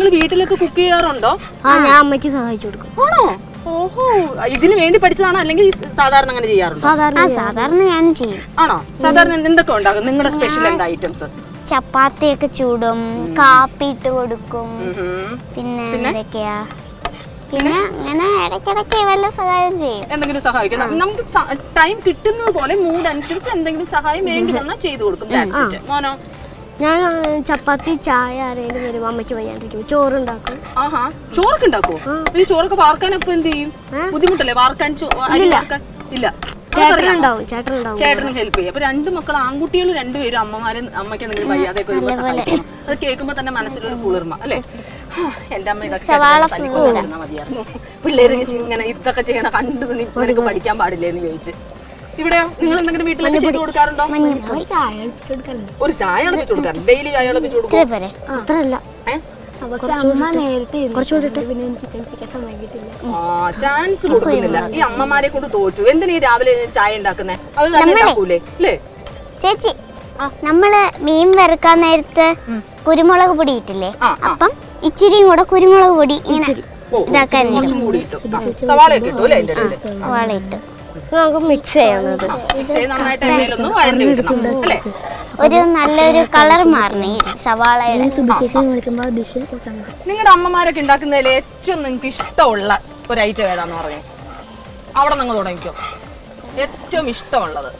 വീട്ടിലൊക്കെ കുക്ക് ചെയ്യാറുണ്ടോ ആ ഞാൻ അമ്മയ്ക്ക് സഹായിച്ചു കൊടുക്കും ആണോ ഓഹോ ഇതിന് വേണ്ടി പഠിച്ചതാണോ അല്ലെങ്കിൽ ഈ സാധാരണ അങ്ങനെ ചെയ്യാറുണ്ടോ സാധാരണ ആ സാധാരണ ഞാനും ചെയ്യും ആണോ സാധാരണ എന്തൊക്കെ ഉണ്ടാകും നിങ്ങളുടെ സ്പെഷ്യൽ എന്താ ഐറ്റംസ് ചപ്പാത്തിയൊക്കെ ചൂടും കാപ്പി ഇട്ട് കൊടുക്കും പിന്നെ പിന്നെ? എന്തൊക്കെയാ പിന്നെ അങ്ങനെ ഇടയ്ക്കിടയ്ക്ക് വല്ല സഹായം ചെയ്യും എന്തെങ്കിലും സഹായിക്കാം നം- നമുക്ക് ടൈം കിട്ടുന്നത് പോലെ മൂഡ് അനുസരിച്ച് എന്തെങ്കിലും സഹായം വേണ്ടി വന്നാൽ ചെയ്തു കൊടുക്കും That's it. മോനോ ഞാൻ ആ, ചപ്പാത്തി ചായ ആരെങ്കിലും വരും അമ്മയ്ക്ക് വയ്യാണ്ടിരിക്കും ചോറുണ്ടാക്കും ആഹാ ചോറൊക്കെ ഉണ്ടാക്കുവോ ഈ ചോറൊക്കെ വാർക്കാൻ അപ്പൊ എന്ത് ചെയ്യും ബുദ്ധിമുട്ടല്ലേ വാർക്കാൻ ചോ- അരി വാർക്കാൻ ഇല്ല ചേട്ടനുണ്ടാവും ചേട്ടനുണ്ടാവും ചേട്ടനും ഹെൽപ്പ് ചെയ്യും അപ്പൊ രണ്ട് മക്കൾ ആൺകുട്ടികൾ രണ്ടുപേരും അമ്മമാരെ അമ്മയ്ക്ക് എന്തെങ്കിലും വയ്യാതെയൊക്കെ വരുമ്പോ സഹായിക്കണം അത് കേൾക്കുമ്പോ തന്നെ മനസ്സിലൊരു കുളിർമ അല്ലേ ഹാ, എന്റെ അമ്മ ഇതൊക്കെ തനിക്കൊന്നായിരുന്നാ മതിയായിരുന്നു പിള്ളേര് ഇങ്ങനെ ഇതൊക്കെ ചെയ്യണ കണ്ടു നിനക്ക് പഠിക്കാൻ പാടില്ലേ എന്ന് ചോദിച്ചു ഇവിടെയോ നിങ്ങൾ എന്തെങ്കിലും വീട്ടിലൊക്കെ ചെയ്ത് കൊടുക്കാറുണ്ടോ ചായ ഒളിപ്പിച്ചു കൊടുക്കാറുണ്ട് ഒരു ചായ അളപ്പിച്ചു കൊടുക്കാറുണ്ട് ഡെയിലി ചായ അളപ്പിച്ചു കൊടുക്കും ഇത്ര പേരെ അത്രയല്ല ഏ? പക്ഷെ അമ്മ നേരത്തെ കുറച്ചുകൂടി പിന്നെ എനിക്ക് കഴിപ്പിക്കാൻ സമ്മതിക്കത്തില്ല ആ ചാൻസ് കൊടുക്കുന്നില്ല ഈ അമ്മമാരെ കൊണ്ട് തോറ്റു എന്തിനാ ഈ രാവിലെ എഴുന്നേറ്റ് ചായ ഉണ്ടാക്കുന്നേ അവർ തന്നെ ഉണ്ടാക്കൂലേ അല്ലേ ചേച്ചി നമ്മള് മീൻ വറുക്കാൻ നേരത്ത് കുരുമുളക് പൊടി ഇട്ടില്ലേ ആ, ആ. അപ്പം ഇച്ചിരിയും കൂടെ കുരുമുളക് പൊടി ഇങ്ങനെ ഓ, ഇതാക്കാൻ കുറച്ചും കൂടി ഇട്ടു ആ, സവാളയൊക്കെ ഇട്ടു അല്ലേ അതിന്റെ ഇടയില്? സവാള ഇട്ട് നമുക്ക് മിക്സ് ചെയ്യണത് മിക്സ് ചെയ്ത് നന്നായിട്ട് എണ്ണയിലൊന്ന് വഴണ്ടി വിടണം അല്ലേ ഒരു നല്ലൊരു കളർ മാറണേ സവാളയുടെ വിളിക്കുമ്പോൾ ഡിഷ് നിങ്ങളുടെ അമ്മമാരൊക്കെ ഉണ്ടാക്കുന്നതിൽ ഏറ്റവും നിങ്ങൾക്ക് ഇഷ്ടമുള്ള ഒരു ഐറ്റം ഏതാന്ന് പറഞ്ഞു അവിടെ നിങ്ങൾ തുടങ്ങിക്കോ ഏറ്റവും ഇഷ്ടമുള്ളത്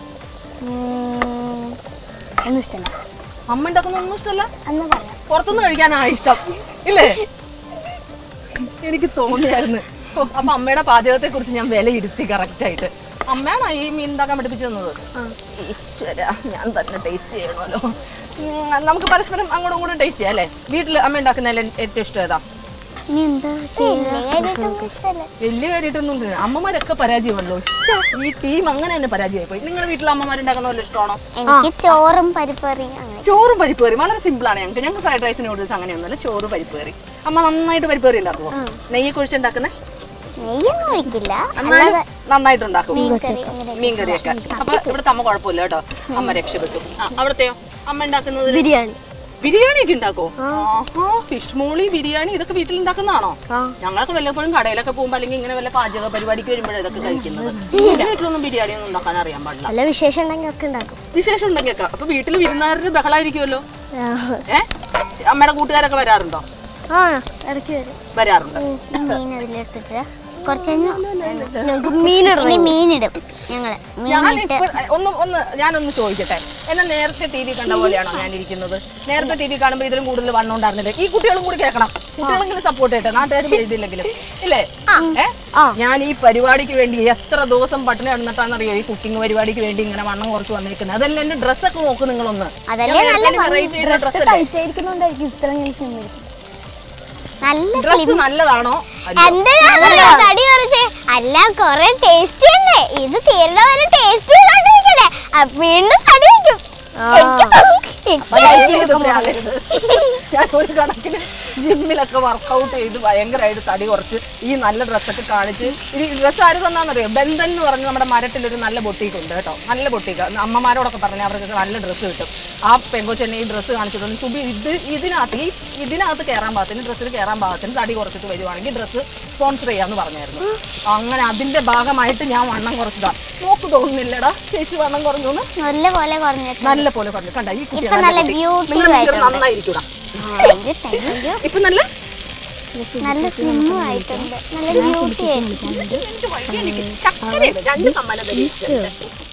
ഒന്നും ഇഷ്ടമല്ല അമ്മ ഉണ്ടാക്കുന്ന ഒന്നും ഇഷ്ടമല്ല എന്ന് പറയാം പുറത്തുനിന്ന് കഴിക്കാനാ ഇഷ്ടം ഇല്ലേ എനിക്ക് തോന്നിയായിരുന്നു ഓ, അപ്പൊ അമ്മയുടെ പാചകത്തെ കുറിച്ച് ഞാൻ വില ഇരുത്തി കറക്റ്റ് ആയിട്ട് അമ്മയാണോ ഈ മീൻ ഉണ്ടാക്കാൻ പഠിപ്പിച്ചു തന്നത് ഈശ്വര ഞാൻ തന്നെ ടേസ്റ്റ് ചെയ്യണമല്ലോ ഉം, നമുക്ക് പരസ്പരം അങ്ങോട്ടും ഇങ്ങോട്ടും ടേസ്റ്റ് ചെയ്യാം അല്ലേ വീട്ടിൽ അമ്മ ഉണ്ടാക്കുന്നതിൽ ഏറ്റവും ഇഷ്ടം ഏതാ ഇനി എന്താ ഇഷ്ടമല്ല വലിയ കാര്യമായിട്ടൊന്നും ഇല്ല. അമ്മമാരൊക്കെ പരാജയമല്ലോ ശ്ശെ, ഈ ടീം അങ്ങനെ തന്നെ പരാജയമായി പോയി നിങ്ങളുടെ വീട്ടിൽ അമ്മമാരുണ്ടാക്കുന്ന വല്ല ഇഷ്ടമാണോ എനിക്ക് ചോറും പരിപ്പറിയും അങ്ങനെ ചോറും പരിപ്പ് കറി വളരെ സിമ്പിൾ ആണ് ഞങ്ങൾക്ക് ഞങ്ങൾക്ക് ഫ്രൈഡ് റൈസിന് നൂഡിൽസ് അങ്ങനെയൊന്നുമല്ല ചോറ് പരിപ്പ് കറി അമ്മ നന്നായിട്ട് പരിപ്പ് കറി ഉണ്ടാക്കുമോ നെയ്യൊക്കെ ഒഴിച്ചുണ്ടാക്കുന്നേ നെയ്യൊന്നും ഒഴിക്കില്ല എന്നാലും നന്നായിട്ട് ഉണ്ടാക്കും മീൻകറി അങ്ങനെ മീൻ കറിയൊക്കെ അപ്പൊ ഇവിടുത്തെ അമ്മ കുഴപ്പമില്ല കേട്ടോ അമ്മ രക്ഷപ്പെട്ടു ആ, അവിടത്തെയോ അമ്മ ഉണ്ടാക്കുന്നത് ബിരിയാണി ബിരിയാണി ഒക്കെ ഉണ്ടാക്കോ ആഹാ ഫിഷ് മോളി ബിരിയാണി ഇതൊക്കെ വീട്ടിൽ ഉണ്ടാക്കുന്നതാണോ ആ. ഞങ്ങളൊക്കെ വല്ലപ്പോഴും കടയിലൊക്കെ പോകുമ്പോ അല്ലെങ്കിൽ ഇങ്ങനെ വല്ല പാചക പരിപാടിക്ക് വരുമ്പോഴേ ഇതൊക്കെ കഴിക്കുന്നത് എന്റെ വീട്ടിലൊന്നും ബിരിയാണി ഒന്നും ഉണ്ടാക്കാൻ അറിയാൻ പാടില്ല നല്ല വിശേഷം ഉണ്ടെങ്കിൽ ഒക്കെ ഉണ്ടാക്കും വിശേഷം ഉണ്ടെങ്കിൽ ഒക്കെ അപ്പൊ വീട്ടിൽ വിരുന്നുകാരുടെ ബഹളായിരിക്കുമല്ലോ ഏ അമ്മയുടെ കൂട്ടുകാരൊക്കെ വരാറുണ്ടോ ആ ഇടയ്ക്ക് വരും വരാറുണ്ട് മീൻ അതിലിട്ടിട്ട് കുറച്ച് കഴിഞ്ഞ് ഞങ്ങൾക്ക് മീനിടണം ഇനി മീനിടും ഞങ്ങള് ഞാൻ മീനിട്ട് ഇപ്പോൾ ഒന്ന് ഒന്ന് ഞാനൊന്ന് ചോദിക്കട്ടെ എന്നാൽ നേരത്തെ ടി വി കണ്ട പോലെയാണോ ഞാൻ ഇരിക്കുന്നത് നേരത്തെ ടി വി കാണുമ്പോൾ ഇതിലും കൂടുതൽ വണ്ണം ഉണ്ടായിരുന്നില്ല ഈ കുട്ടികളും കൂടി കേൾക്കണം കുട്ടികളെങ്കിലും സപ്പോർട്ട് ചെയ്യട്ടെ നാട്ടുകാർ എഴുതിയില്ലെങ്കിലും ഇല്ലേ ഏ ഞാൻ ഈ പരിപാടിക്ക് വേണ്ടി എത്ര ദിവസം പട്ടിണി കിടന്നിട്ടാണെന്നറിയോ ഈ കുക്കിംഗ് പരിപാടിക്ക് വേണ്ടി ഇങ്ങനെ വണ്ണം കുറച്ച് വന്നിരിക്കുന്നത് അതല്ല എന്റെ ഡ്രസ്സൊക്കെ നോക്ക് നിങ്ങളൊന്ന് അതല്ലേ നല്ല വെറൈറ്റി ആയിട്ടുള്ള ഡ്രസ്സല്ലേ കഴിച്ചായിരിക്കുന്നുണ്ടായിരിക്കും ഇത്രയും കഴിച്ചു നല്ല ഡ്രസ്സ് നല്ലതാണോ എന്തിനാണല്ലോ തടി കുറച്ച് അല്ല കൊറേ ടേസ്റ്റ് ഉണ്ട് ഇത് തീരണ വരെ ടേസ്റ്റ് ചെയ്തോണ്ടിരിക്കണേ അപ്പൊ വീണ്ടും തടി വയ്ക്കും ഞാൻ ഒരു കണക്കിന് ജിമ്മിലൊക്കെ വർക്കൗട്ട് ചെയ്ത് ഭയങ്കരമായിട്ട് തടി കുറച്ച് ഈ നല്ല ഡ്രസ്സൊക്കെ കാണിച്ച് ഇത് ഡ്രസ്സ് ആര് തന്നാന്നറിയോ ബന്ധൻ എന്ന് പറഞ്ഞ് നമ്മുടെ മരത്തിലൊരു നല്ല ബൊട്ടീക്ക് ഉണ്ട് കേട്ടോ നല്ല ബൊട്ടീക്ക് അമ്മമാരോടൊക്കെ പറഞ്ഞാൽ അവർക്ക് നല്ല ഡ്രസ്സ് കിട്ടും ആ പെങ്കൊച്ചെന്നെ ഈ ഡ്രസ്സ് കാണിച്ചിട്ടുണ്ട് സുബി ഇത് ഇതിനകത്ത് ഈ ഇതിനകത്ത് കയറാൻ പാകത്തിന് ഡ്രസ്സിൽ കയറാൻ പാകത്തിന് തടി കുറച്ചിട്ട് വരുവാണെങ്കിൽ ഡ്രസ്സ് സ്പോൺസർ ചെയ്യാന്ന് പറഞ്ഞായിരുന്നു അങ്ങനെ അതിന്റെ ഭാഗമായിട്ട് ഞാൻ വണ്ണം കുറച്ചതാ നോക്ക് തോന്നുന്നില്ലടാ ചേച്ചി വണ്ണം കുറഞ്ഞു എന്ന് നല്ല പോലെ കുറഞ്ഞിട്ട് നല്ല പോലെ പറഞ്ഞു കണ്ട ഈ കുട്ടി ഇപ്പൊ നല്ല beauty നിങ്ങളുടെ ആയിട്ടുണ്ട്. നന്നായിരിക്കൂടാ താങ്ക് യു താങ്ക് യു ഇപ്പൊ നല്ല നല്ല സ്ലിമ്മും ആയിട്ടുണ്ട് നല്ല ബ്യൂട്ടി ആയിട്ടുണ്ട് എനിക്ക് വഴിയെനിക്ക് ചക്കരയുണ്ട് രണ്ട് സമ്മാനം തരും